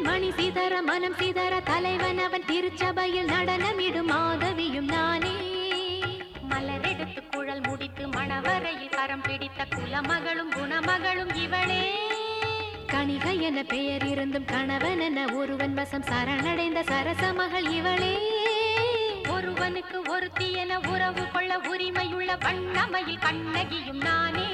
மணி சீதர மனம் சீதர தலைவன் அவன் திருச்சபையில் நடனமிடும் மாதவியும் நானே மலரெடுத்து குழல் முடித்து மணவரையில் கரம் பிடித்த குலமகளும் குணமகளும் இவளே கணிகை என பெயர் இருந்தும் கணவன் என ஒருவன் வசம் சரணடைந்த சரச மகள் இவளே ஒருவனுக்கு ஒருத்தி என உறவு கொள்ள உரிமையுள்ள வண்ணமையில் கண்ணகியும் நானே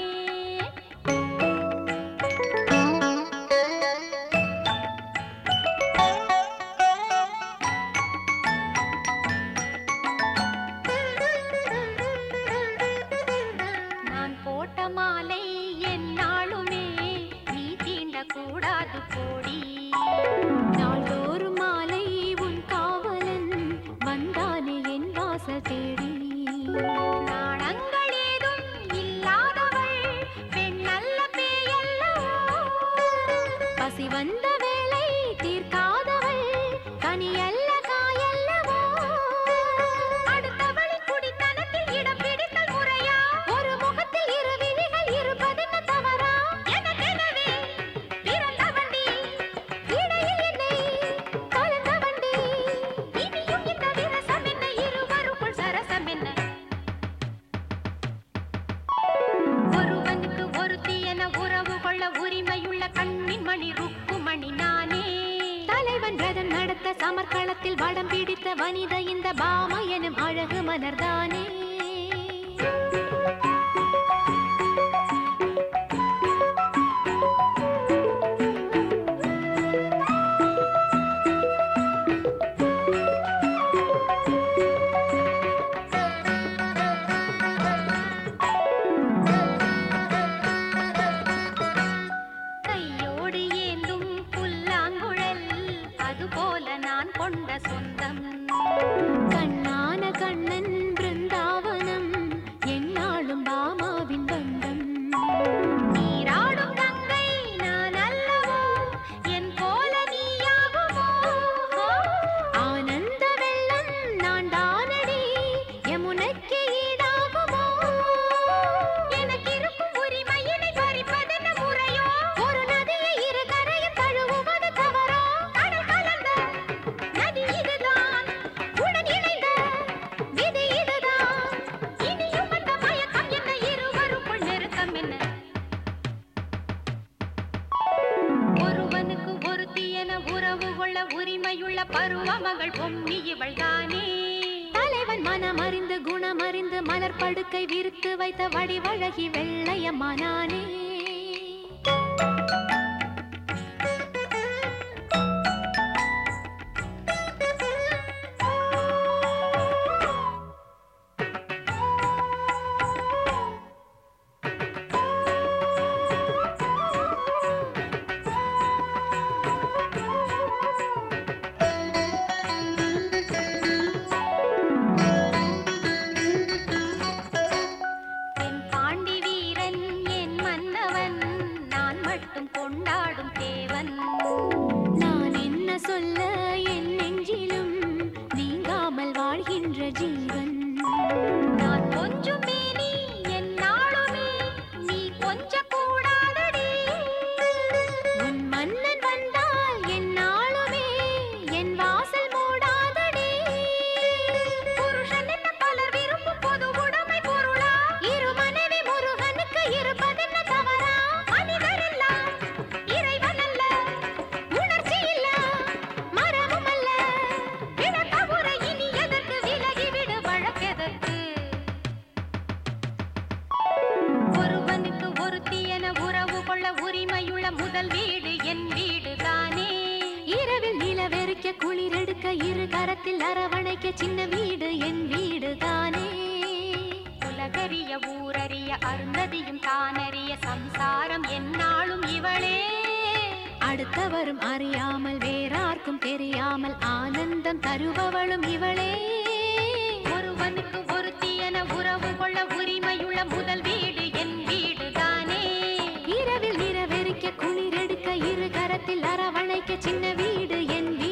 நான் போட்ட மாலை என்னாலுமே நீ தீண்ட கூடாது போடி நாள்தோறும் மாலை உன் காவலன் வந்தானே என் வாசல் தேடி நாணங்கள் ஏதும் இல்லாதவள் பெண்ணல்ல பேயல்லவோ பசி வந்த வேளை தீர்க்காதவள் கனியல்ல காயல்லவோ அடுத்தவளின் குடித்தனத்தில் இடம் பிடித்தல் முறையா ஒரு முகத்தில் இரு விழிகள் இருப்பதென்ன தவறா எனக்கெனவே பிறந்த வண்டி இடையில் என்னை கலந்த வண்டி இனியும் இந்த விரசம் என்ன இருவருக்குள் சரசம் என்ன ஒருவனுக்கு ஒருத்தி என உறவு கொள்ள உரிமையுள்ள கண்ணின் மணி ருக்குமணி நானே தலைவன் ரதம் நடத்த சமர்க்களத்தில் வடம் பிடித்த வனித இந்த பாமா எனும் அழகு மலர்தானே கையோடு ஏந்தும் புல்லாங்குழல் அதுபோல நான் கொண்ட சொந்தம் கண்ணான கண்ணன் பிருந்தாவனம் என்னாலும் பாமாவின் பந்தம் நீராடும் கங்கை நான் அல்லவோ என் போல நீயாகுமோ ஆனந்த வெள்ளம் நான் தானடி யமுனைக்கு ஈடாகுமோ எனக்கு இருக்கும் உரிமையினை பறிப்பதென்ன முறையோ ஒரு நதியை இரு கரையும் தழுவுவது தவறோ கடல் கலந்த நதி இதுதான் உடன் இணைந்த விதி இதுதான் இனியும் அந்த மயக்கம் என்ன இருவருக்குள் நெருக்கம் என்ன ஒருவனுக்கு ஒருத்தி என உறவு கொள்ள உரிமையுள்ள பருவ மகள் பொம்மி இவள் தானே தலைவன் மனமறிந்து குணமறிந்து மலர் படுக்கை விரித்து வைத்த வடிவழகி வெள்ளையம்மா நானே என் பாண்டி வீரன் என் மன்னவன் நான் மட்டும் கொண்டாடும் தேவன் நான் என்ன சொல்ல என் நெஞ்சிலும் நீங்காமல் வாழ்கின்ற ஜீவன் நான் கொஞ்சம் மேனி என் நாளுமே நீ கொஞ்ச கூடாதடி உன் மன்னன் வந்தால் என் நாளுமே என் வாசல் மூடாதடி புருஷன் என்ன பலர் விரும்பும் பொது உடைமை பொருளா இரு மனைவி முருகனுக்கு இருப்பதென்ன தவறா மனிதரெல்லாம் இறைவன் அல்ல உணர்ச்சி இல்ல மரமும் அல்ல விளக்க உரை இனி எதற்கு விலகி விடு வழக்கெதற்கு ஒருவனுக்கு ஒருத்தி என உறவு கொள்ள உரிமையுள்ள முதல் வீடு என் வீடு தானே இரவில் நிலவெறிக்க குளிரெடுக்க இரு கரத்தில் அரவணைக்க சின்ன வீடு என் வீடு தானே உலகறிய ஊரறிய அருந்ததியும் தானறிய சம்சாரம் என்னாலும் இவளே அடுத்தவரும் அறியாமல் வேறார்க்கும் தெரியாமல் ஆனந்தம் தருபவளும் இவளே ஒருவனுக்கு ஒருத்தி என உறவு கொள்ள உரிமையுள்ள முதல் வீடு என் வீடு தானே இரவில் நிறவெறிக்க குளிரெடுக்க இரு கரத்தில் அரவணைக்க சின்ன வீடு என்